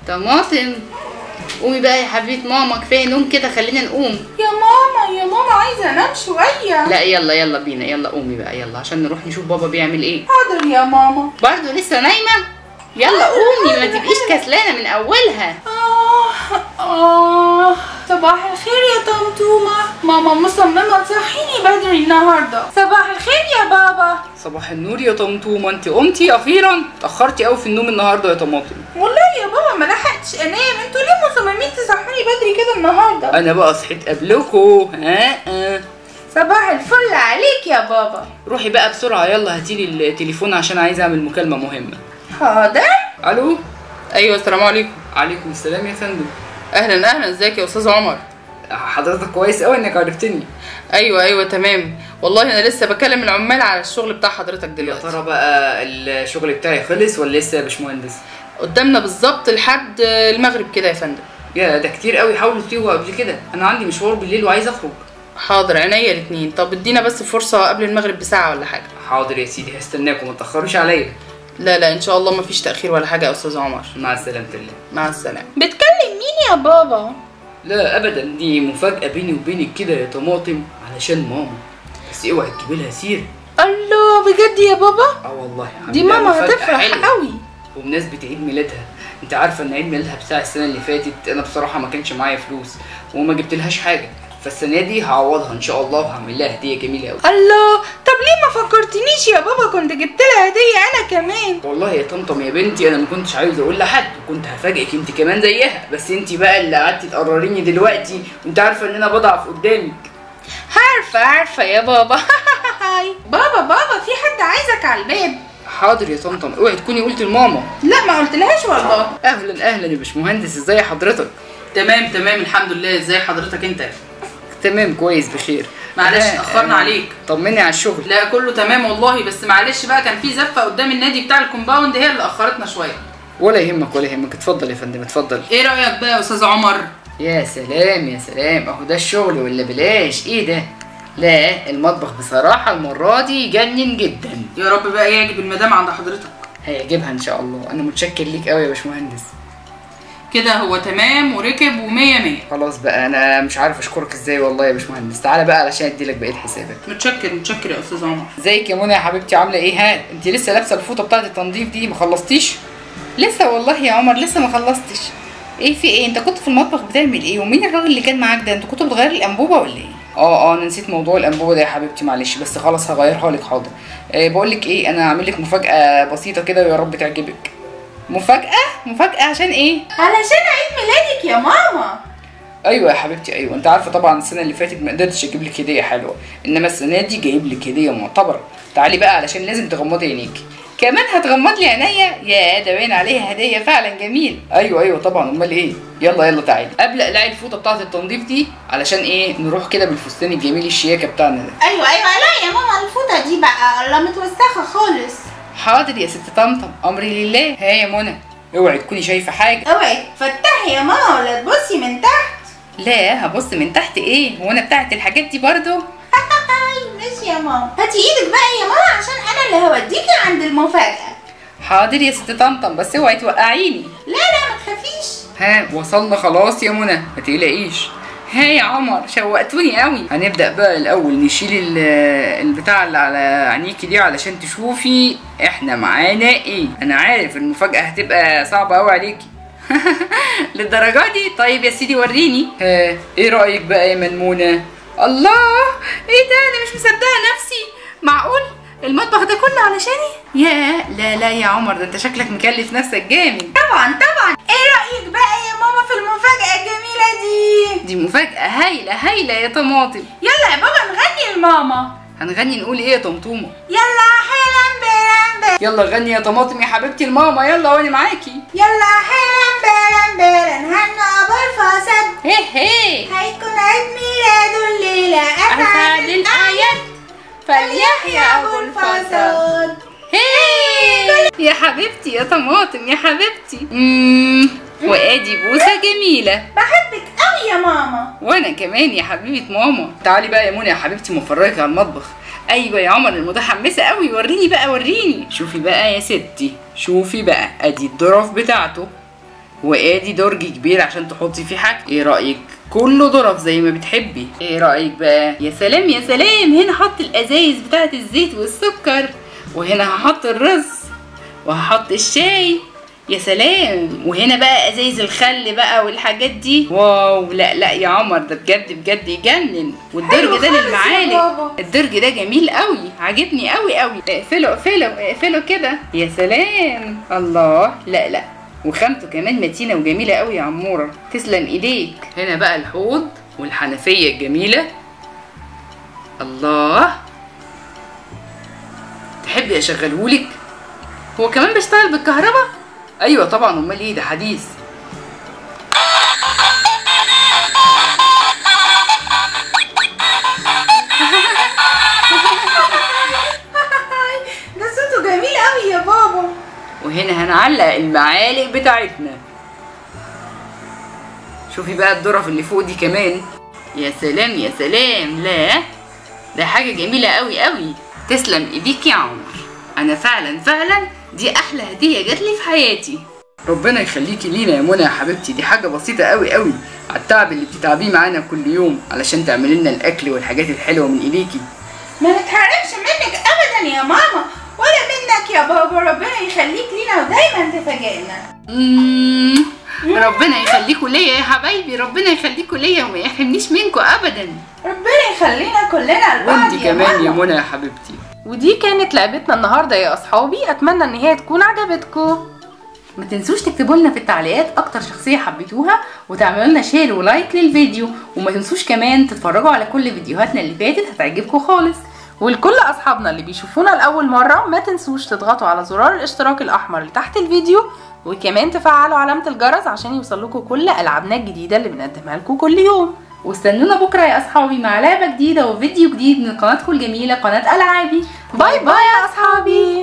طماطم قومي بقى يا حبيبه ماما كفايه نوم كده خلينا نقوم يا ماما يا ماما عايزه انام شويه لا يلا يلا بينا يلا قومي بقى يلا عشان نروح نشوف بابا بيعمل ايه حاضر يا ماما برضه لسه نايمه يلا قومي ما تبقيش كسلانه من اولها آه آه صباح الخير يا طمطومة ماما مصممة تصحيني بدري النهاردة صباح الخير يا بابا صباح النور يا طمطومه انت قمتي اخيرا اتاخرتي قوي في النوم النهارده يا طماطم والله يا بابا ما لحقتش انام انتوا ليه مصممين تصحوني بدري كده النهاردة انا بقى صحيت قبلكوا ها آه. صباح الفل عليك يا بابا روحي بقى بسرعه يلا هاتيلي التليفون عشان عايزه اعمل مكالمه مهمه حاضر الو ايوه السلام عليكم عليكم السلام يا فندم اهلا اهلا ازيك يا استاذ عمر حضرتك كويس قوي انك عرفتني ايوه ايوه تمام والله انا لسه بكلم العمال على الشغل بتاع حضرتك يا دلوقتي ترى بقى الشغل بتاعي خلص ولا لسه يا باشمهندس قدامنا بالظبط لحد المغرب كده يا فندم يا ده كتير قوي حاولوا تيجوا قبل كده انا عندي مشوار بالليل وعايز اخرج حاضر عينيا الاتنين طب ادينا بس فرصه قبل المغرب بساعه ولا حاجه حاضر يا سيدي هستناكم ما تاخروش عليا لا لا ان شاء الله مفيش تاخير ولا حاجه يا استاذ عمر مع السلامه الله مع السلامه بتكلم مين يا بابا لا ابدا دي مفاجاه بيني وبينك كده يا طماطم علشان ماما بس اوعي تجيبي لها سيره الله بجد يا بابا اه والله دي عاملة ماما مفاجأة هتفرح حلوة. قوي وبمناسبة عيد ميلادها انت عارفة ان عيد ميلادها بتاع السنة اللي فاتت انا بصراحة ما كانش معايا فلوس وما جبتلهاش حاجة فالسنة دي هعوضها ان شاء الله وهعمل لها هدية جميلة قوي الله طب ليه ما فكرتنيش يا بابا كنت جبت لها هديه انا كمان والله يا طمطم يا بنتي انا ما كنتش عايز اقول لحد وكنت هفاجئك انت كمان زيها بس انت بقى اللي قعدتي تقرريني دلوقتي وانت عارفة ان انا بضعف قدامك عارفه عارفه يا بابا بابا بابا في حد عايزك على الباب حاضر يا طمطم اوعي تكوني قلت لماما لا ما قلتلهاش والله اهلا اهلا يا باشمهندس ازاي حضرتك تمام تمام الحمد لله ازاي حضرتك انت تمام كويس بخير معلش آه، اتأخرنا آه، عليك. طمني على الشغل لا كله تمام والله بس معلش بقى كان في زفه قدام النادي بتاع الكومباوند هي اللي اخرتنا شويه ولا يهمك ولا يهمك اتفضل يا فندم اتفضل ايه رايك بقى يا استاذ عمر يا سلام يا سلام اهو ده الشغل ولا بلاش ايه ده لا المطبخ بصراحة المرة دي جنن جدا يا رب بقى يعجب المدام عند حضرتك هيعجبها ان شاء الله انا متشكر ليك قوي يا باشمهندس كده هو تمام وركب ومية مية خلاص بقى انا مش عارف اشكرك ازاي والله يا باشمهندس تعالى بقى علشان اديلك بقية حسابك متشكر متشكر يا استاذ عمر ازيك يا منى يا حبيبتي عاملة ايه ها انت لسه لابسة الفوطة بتاعة التنظيف دي ما خلصتيش لسه والله يا عمر لسه ما خلصتش ايه في ايه انت كنت في المطبخ بتعمل ايه ومين الراجل اللي كان معاك ده انتوا كنتوا بتغيروا الانبوبه ولا ايه اه اه انا نسيت موضوع الانبوبه ده يا حبيبتي معلش بس خلاص هغيرها لك حاضر أه بقول لك ايه انا هعمل لك مفاجاه بسيطه كده ويا رب تعجبك مفاجاه مفاجاه عشان ايه علشان عيد ميلادك يا ماما ايوه يا حبيبتي ايوه انت عارفه طبعا السنه اللي فاتت ما قدرتش اجيب لك هديه حلوه انما السنه دي جايب لك هديه معتبره تعالي بقى علشان لازم تغمضي عينيكي كمان هتغمض لي عينيا يا ده باين عليها هديه فعلا جميل ايوه ايوه طبعا امال ايه يلا يلا تعالي ابدا اقلعي الفوطه بتاعه التنظيف دي علشان ايه نروح كده بالفستان الجميل الشياكه بتاعنا ده ايوه ايوه لا يا ماما الفوطه دي بقى الله متوسخه خالص حاضر يا ست طمطم امري لله ها يا منى اوعي تكوني شايفه حاجه اوعي تفتحي يا ماما ولا تبصي من تحت لا هبص من تحت ايه هو انا بتاعت الحاجات دي برضو ماشي يا ماما هاتي ايدك بقى يا ماما عشان انا اللي هوديكي عند المفاجاه حاضر يا ست طمطم بس اوعي توقعيني لا لا ما تخافيش ها وصلنا خلاص يا منى ما تقلقيش ها يا عمر شوقتوني قوي هنبدا بقى الاول نشيل ال- البتاع اللي على عينيكي دي علشان تشوفي احنا معانا ايه انا عارف المفاجاه هتبقى صعبه قوي عليكي للدرجه دي طيب يا سيدي وريني ها ايه رايك بقى يا منمونه الله ايه ده انا مش مصدقه نفسي معقول المطبخ ده كله علشاني يا لا لا يا عمر ده انت شكلك مكلف نفسك جامد طبعا طبعا ايه رايك بقى يا ماما في المفاجاه الجميله دي دي مفاجأة هايلة هايلة يا طماطم يلا يا بابا نغني لماما هنغني نقول ايه يا طمطومه يلا حلم بلم بلم يلا غني يا طماطم يا حبيبتي الماما يلا وانا معاكي يلا حلم بلم بلم هنو ابو الفصل هي هي هيكون عيد ميلاده الليلة أسعد الأعياد فليحيى أبو الفصل هي يا حبيبتي يا طماطم يا حبيبتي مم. وادي بوسة جميلة بحبك قوي يا ماما وانا كمان يا حبيبة ماما تعالي بقى يا منى يا حبيبتي مفرجك على المطبخ ايوه يا عمر المتحمسة قوي وريني بقى وريني شوفي بقى يا ستي شوفي بقى ادي الظرف بتاعته وادي درج كبير عشان تحطي فيه حاجه ايه رايك كله ظرف زي ما بتحبي ايه رايك بقى يا سلام يا سلام هنا هحط الازايز بتاعت الزيت والسكر وهنا هحط الرز وهحط الشاي يا سلام وهنا بقى ازايز الخل بقى والحاجات دي واو لا لا يا عمر ده بجد بجد يجنن والدرج حلو ده خالص يا للمعالق بابا. الدرج ده جميل قوي عاجبني قوي قوي اقفله اقفله اقفله كده يا سلام الله لا لا وخامته كمان متينه وجميله قوي يا عموره تسلم ايديك هنا بقى الحوض والحنفيه الجميله الله تحبي اشغلهولك هو كمان بيشتغل بالكهرباء ايوه طبعا امال ايه ده حديث ده صوته جميل قوي يا بابا وهنا هنعلق المعالق بتاعتنا شوفي بقى الظرف اللي فوق دي كمان يا سلام يا سلام لا ده حاجة جميلة قوي قوي تسلم ايديك يا عمر انا فعلا فعلا دي احلى هدية جات لي في حياتي ربنا يخليكي لينا يا منى يا حبيبتي دي حاجة بسيطة قوي قوي على التعب اللي بتتعبيه معانا كل يوم علشان تعملي لنا الاكل والحاجات الحلوة من ايديكي ما نتحرمش منك ابدا يا ماما ولا منك يا بابا ربنا يخليك لينا ودايما تفاجئنا مم، ربنا يخليكوا ليا يا حبايبي ربنا يخليكوا ليا وما يحرمنيش منكوا ابدا ربنا يخلينا كلنا لبعض وانت يا كمان يا ماما. منى يا حبيبتي ودي كانت لعبتنا النهارده يا اصحابي اتمنى ان هي تكون عجبتكم ما تنسوش تكتبوا لنا في التعليقات اكتر شخصيه حبيتوها وتعملوا لنا شير ولايك للفيديو وما تنسوش كمان تتفرجوا على كل فيديوهاتنا اللي فاتت هتعجبكم خالص ولكل اصحابنا اللي بيشوفونا لاول مره ما تنسوش تضغطوا على زرار الاشتراك الاحمر اللي تحت الفيديو وكمان تفعلوا علامه الجرس عشان يوصلكوا كل العابنا الجديده اللي بنقدمها لكم كل يوم واستنونا بكره يا اصحابي مع لعبه جديده وفيديو جديد من قناتكم الجميله قناه العابي باي باي يا اصحابي